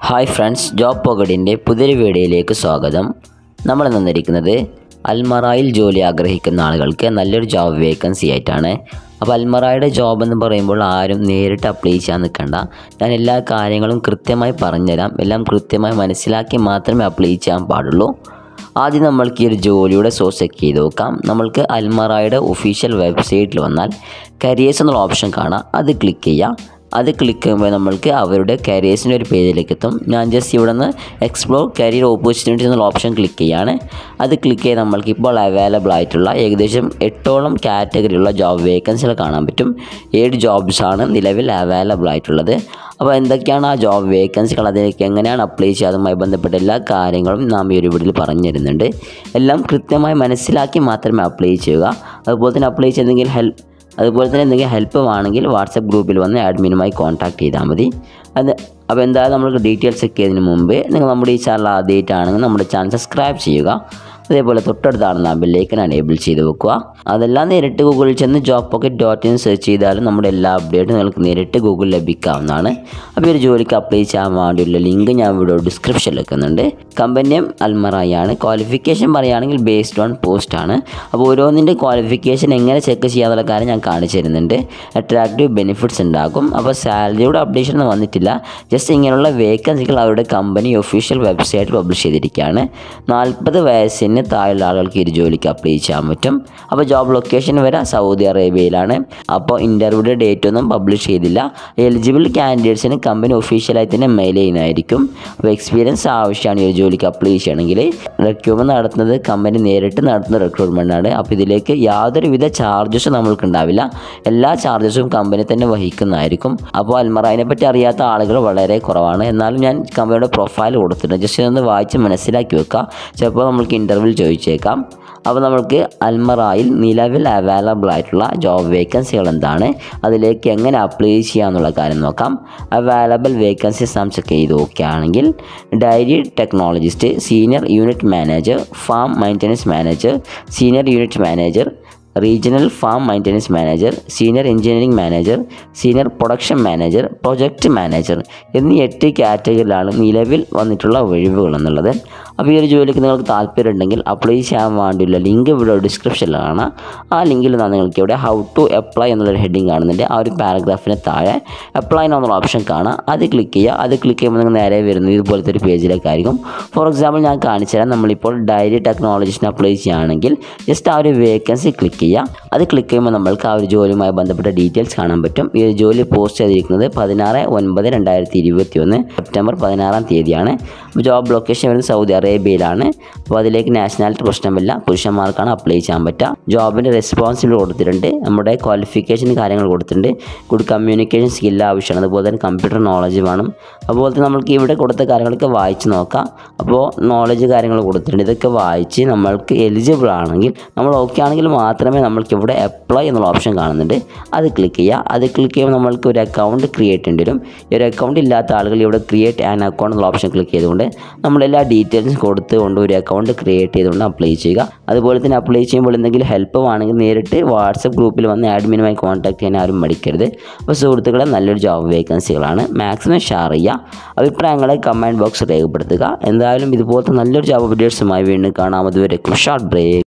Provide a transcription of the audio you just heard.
hi friends job പോക്കറ്റിൻ്റെ പുതിയൊരു വീഡിയോയിലേക്ക് സ്വാഗതം നമ്മൾ നിന്നിരിക്കുന്നത് അൽമറായിൽ ജോലി ആഗ്രഹിക്കുന്ന ആളുകൾക്ക് നല്ലൊരു ജോബ് വേക്കൻസി ആയിട്ടാണ് അപ്പോൾ അൽമറായുടെ ജോബ് എന്ന് പറയുമ്പോൾ ആരും നേരിട്ട് അപ്ലൈ ചെയ്യാൻ നിൽക്കണ്ട ഞാൻ എല്ലാ കാര്യങ്ങളും കൃത്യമായി പറഞ്ഞുതരാം എല്ലാം കൃത്യമായി മനസ്സിലാക്കി മാത്രമേ അപ്ലൈ ചെയ്യാൻ പാടുള്ളൂ ആദ്യം നമ്മൾക്ക് ഈ ഒരു ജോലിയുടെ സോഴ്സ് ചെക്ക് ചെയ്ത് നോക്കാം നമ്മൾക്ക് അൽമറായുടെ ഒഫീഷ്യൽ വെബ്സൈറ്റിൽ വന്നാൽ കരിയേഴ്സ് എന്നുള്ള ഓപ്ഷൻ കാണാം അത് ക്ലിക്ക് ചെയ്യാം അത് ക്ലിക്ക് ചെയ്യുമ്പോൾ നമ്മൾക്ക് അവരുടെ കരിയേഴ്സിൻ്റെ ഒരു പേജിലേക്ക് എത്തും ഞാൻ ജസ്റ്റ് ഇവിടെ നിന്ന് എക്സ്പ്ലോർ കരിയർ ഓപ്പർച്യൂണിറ്റീസ് എന്നുള്ള ഓപ്ഷൻ ക്ലിക്ക് ചെയ്യാണ് അത് ക്ലിക്ക് ചെയ്ത് നമ്മൾക്ക് ഇപ്പോൾ അവൈലബിൾ ആയിട്ടുള്ള ഏകദേശം എട്ടോളം കാറ്റഗറിയുള്ള ജോബ് വേക്കൻസികൾ കാണാൻ പറ്റും ഏഴ് ജോബ്സാണ് നിലവിൽ അവൈലബിൾ ആയിട്ടുള്ളത് അപ്പോൾ എന്തൊക്കെയാണ് ആ ജോബ് വേക്കൻസികൾ അതിലേക്ക് എങ്ങനെയാണ് അപ്ലൈ ചെയ്യുക അതുമായി ബന്ധപ്പെട്ട എല്ലാ കാര്യങ്ങളും നാം ഈ ഒരു വീഡിയോയിൽ പറഞ്ഞു തരുന്നുണ്ട് എല്ലാം കൃത്യമായി മനസ്സിലാക്കി മാത്രമേ അപ്ലൈ ചെയ്യുക അതുപോലെ തന്നെ അപ്ലൈ ചെയ്തെങ്കിൽ ഹെൽപ്പ് അതുപോലെ തന്നെ എന്തെങ്കിലും ഹെൽപ്പ് വേണമെങ്കിൽ വാട്സപ്പ് ഗ്രൂപ്പിൽ വന്ന് അഡ്മിനുമായി കോൺടാക്ട് ചെയ്താൽ മതി അത് അപ്പോൾ എന്തായാലും നമ്മൾക്ക് ഡീറ്റെയിൽസ് ചെക്ക് ചെയ്യുന്നതിന് മുമ്പ് നിങ്ങൾ നമ്മുടെ ഈ ചാനൽ ആദ്യമായിട്ടാണെങ്കിൽ നമ്മുടെ ചാനൽ സബ്സ്ക്രൈബ് ചെയ്യുക അതേപോലെ തൊട്ടടുത്താണ് ആ ബെല്ലേക്കൻ എനേബിൾ ചെയ്ത് വെക്കുക അതെല്ലാം നേരിട്ട് ഗൂഗിളിൽ ചെന്ന് job pocket dot in search ചെയ്താലും നമ്മുടെ എല്ലാ അപ്ഡേറ്റും നിങ്ങൾക്ക് നേരിട്ട് ഗൂഗിളിൽ ലഭിക്കാവുന്നതാണ് അപ്പോൾ ഈ ഒരു ജോലിക്ക് അപ്ലൈ ചെയ്യാൻ വേണ്ടിയുള്ള ലിങ്ക് ഞാൻ ഇവിടെ ഡിസ്ക്രിപ്ഷനിൽ വെക്കുന്നുണ്ട് കമ്പനിയും അൽമറായാണ് ക്വാളിഫിക്കേഷൻ പറയുകയാണെങ്കിൽ ബേസ്ഡ് ഓൺ പോസ്റ്റ് ആണ് അപ്പോൾ ഓരോന്നിൻ്റെ ക്വാളിഫിക്കേഷൻ എങ്ങനെ ചെക്ക് ചെയ്യാന്നുള്ള കാര്യം ഞാൻ കാണിച്ചു തരുന്നുണ്ട് അട്രാക്റ്റീവ് ബെനിഫിറ്റ്സ് ഉണ്ടാകും അപ്പോൾ സാലറിയുടെ അപ്ഡേഷൻ ഒന്നും വന്നിട്ടില്ല ജസ്റ്റ് ഇങ്ങനെയുള്ള വേക്കൻസികൾ അവരുടെ കമ്പനി ഒഫീഷ്യൽ വെബ്സൈറ്റിൽ പബ്ലിഷ് ചെയ്തിരിക്കുകയാണ് നാൽപ്പത് വയസ്സിന് താഴെയുള്ള ആളുകൾക്ക് ഈ ഒരു ജോലിക്ക് അപ്ലൈ ചെയ്യാൻ പറ്റും അപ്പോൾ ജോബ് ലൊക്കേഷൻ വരെ സൗദി അറേബ്യയിലാണ് അപ്പോൾ ഇൻ്റർവ്യൂയുടെ ഡേറ്റ് ഒന്നും പബ്ലിഷ് ചെയ്തില്ല എലിജിബിൾ കാൻഡിഡേറ്റ്സിന് കമ്പനി ഒഫീഷ്യലായി തന്നെ മെയിൽ ചെയ്യുന്നതായിരിക്കും അപ്പോൾ എക്സ്പീരിയൻസ് ആവശ്യമാണ് ഈ ഒരു ജോലിക്ക് അപ്ലൈ ചെയ്യണമെങ്കിൽ റിക്രൂട്ട്മെൻറ്റ് നടത്തുന്നത് കമ്പനി നേരിട്ട് നടത്തുന്ന റിക്രൂട്ട്മെൻ്റ് ആണ് അപ്പോൾ ഇതിലേക്ക് യാതൊരുവിധ ചാർജസും നമ്മൾക്ക് ഉണ്ടാവില്ല എല്ലാ ചാർജസും കമ്പനി തന്നെ വഹിക്കുന്നതായിരിക്കും അപ്പോൾ അൽമറയിനെ പറ്റി അറിയാത്ത ആളുകൾ വളരെ കുറവാണ് എന്നാലും ഞാൻ കമ്പനിയുടെ പ്രൊഫൈൽ കൊടുത്തിട്ടുണ്ട് ജസ്റ്റ് ഒന്ന് വായിച്ച് മനസ്സിലാക്കി വെക്കുക ചിലപ്പോൾ നമ്മൾക്ക് ഇൻ്റർവ്യൂ ചോദിച്ചേക്കാം അപ്പോൾ നമുക്ക് അൽമറായിൽ നിലവിൽ അവൈലബിൾ ആയിട്ടുള്ള ജോബ് വേക്കൻസികൾ എന്താണ് അതിലേക്ക് എങ്ങനെ അപ്ലൈ ചെയ്യാമെന്നുള്ള കാര്യം നോക്കാം അവൈലബിൾ വേക്കൻസീസ് നാം ചെക്ക് ചെയ്ത് നോക്കുകയാണെങ്കിൽ dairy technologist senior unit manager farm maintenance manager senior unit manager regional farm maintenance manager senior engineering manager senior production manager project manager എന്നീ എട്ട് കാറ്റഗറിയിലാണ് നിലവിൽ വന്നിട്ടുള്ള ഒഴിവുകൾ എന്നുള്ളത് അപ്പോൾ ഈ ഒരു ജോലിക്ക് നിങ്ങൾക്ക് താല്പര്യം ഉണ്ടെങ്കിൽ അപ്ലൈ ചെയ്യാൻ വേണ്ടിയുള്ള ലിങ്ക് ഇവിടെ ഡിസ്ക്രിപ്ഷനിലാണ് ആ ലിങ്കിൽ നിന്നാണ് നിങ്ങൾക്ക് ഇവിടെ ഹൗ ടു അപ്ലൈ എന്നുള്ളൊരു ഹെഡിങ് കാണുന്നുണ്ട് ആ ഒരു പാരഗ്രാഫിന് താഴെ അപ്ലൈ എന്നുള്ള ഓപ്ഷൻ കാണാം അത് ക്ലിക്ക് ചെയ്യുക അത് ക്ലിക്ക് ചെയ്യുമ്പോൾ നിങ്ങൾ നേരെ വരുന്നത് ഇതുപോലത്തെ ഒരു പേജിലേക്കായിരിക്കും ഫോർ എക്സാമ്പിൾ ഞാൻ കാണിച്ചു തരാം നമ്മളിപ്പോൾ ഡയറി ടെക്നോളജിസിന് അപ്ലൈ ചെയ്യുകയാണെങ്കിൽ ജസ്റ്റ് ആ ഒരു വേക്കൻസി ക്ലിക്ക് ചെയ്യുക അത് ക്ലിക്ക് ചെയ്യുമ്പോൾ നമ്മൾക്ക് ആ ഒരു ജോലിയുമായി ബന്ധപ്പെട്ട ഡീറ്റെയിൽസ് കാണാൻ പറ്റും ഈ ഒരു ജോലി പോസ്റ്റ് ചെയ്തിരിക്കുന്നത് പതിനാറ് ഒൻപത് രണ്ടായിരത്തി ഇരുപത്തി ഒന്ന് സെപ്റ്റംബർ പതിനാറാം തീയതിയാണ് അപ്പോൾ ജോബ് ലൊക്കേഷൻ വരുന്നത് സൗദി അറേബ്യയിലാണ് അപ്പോൾ അതിലേക്ക് നാഷണാലിറ്റി പ്രശ്നമില്ല പുരുഷന്മാർക്കാണ് അപ്ലൈ ചെയ്യാൻ പറ്റുക ജോബിൻ്റെ റെസ്പോൺസിബിൾ കൊടുത്തിട്ടുണ്ട് നമ്മുടെ ക്വാളിഫിക്കേഷൻ കാര്യങ്ങൾ കൊടുത്തിട്ടുണ്ട് ഗുഡ് കമ്മ്യൂണിക്കേഷൻ സ്കില്ല് ആവശ്യമാണ് അതുപോലെ തന്നെ കമ്പ്യൂട്ടർ നോളജ് വേണം അതുപോലെ തന്നെ നമ്മൾക്ക് ഇവിടെ കൊടുത്ത കാര്യങ്ങളൊക്കെ വായിച്ച് നോക്കാം അപ്പോൾ നോളജ് കാര്യങ്ങൾ കൊടുത്തിട്ടുണ്ട് ഇതൊക്കെ വായിച്ച് നമ്മൾക്ക് എലിജിബിൾ ആണെങ്കിൽ നമ്മൾ ഓക്കെ ആണെങ്കിൽ മാത്രമേ നമ്മൾക്ക് ഇവിടെ അപ്ലൈ എന്നുള്ള ഓപ്ഷൻ കാണുന്നുണ്ട് അത് ക്ലിക്ക് ചെയ്യുക അത് ക്ലിക്ക് ചെയ്യുമ്പോൾ നമ്മൾക്ക് ഒരു അക്കൗണ്ട് ക്രിയേറ്റ് ചെയ്യേണ്ടി വരും ഈ ഒരു അക്കൗണ്ട് ഇല്ലാത്ത ആളുകൾ ഇവിടെ ക്രിയേറ്റ് ആൻ അക്കൗണ്ട് എന്നുള്ള ഓപ്ഷൻ ക്ലിക്ക് ചെയ്തുകൊണ്ട് നമ്മളെല്ലാ ഡീറ്റെയിൽസും കൊടുത്തുകൊണ്ട് ഒരു അക്കൗണ്ട് ക്രിയേറ്റ് ചെയ്തുകൊണ്ട് അപ്ലൈ ചെയ്യുക അതുപോലെ തന്നെ അപ്ലൈ ചെയ്യുമ്പോൾ എന്തെങ്കിലും ഹെൽപ്പ് വേണമെങ്കിൽ നേരിട്ട് വാട്സപ്പ് ഗ്രൂപ്പിൽ വന്ന് അഡ്മിനുമായി കോൺടാക്ട് ചെയ്യാൻ ആരും മടിക്കരുത് അപ്പോൾ സുഹൃത്തുക്കളെ നല്ലൊരു ജോബ് വേക്കൻസികളാണ് മാക്സിമം ഷെയർ ചെയ്യുക അഭിപ്രായങ്ങളെ കമൻറ്റ് ബോക്സ് രേഖപ്പെടുത്തുക എന്തായാലും ഇതുപോലത്തെ നല്ലൊരു ജോബ് അപ്ഡേറ്റ്സുമായി വീണ്ടും കാണാം അതുവരെ ഷോർട്ട് ബ്രേക്ക്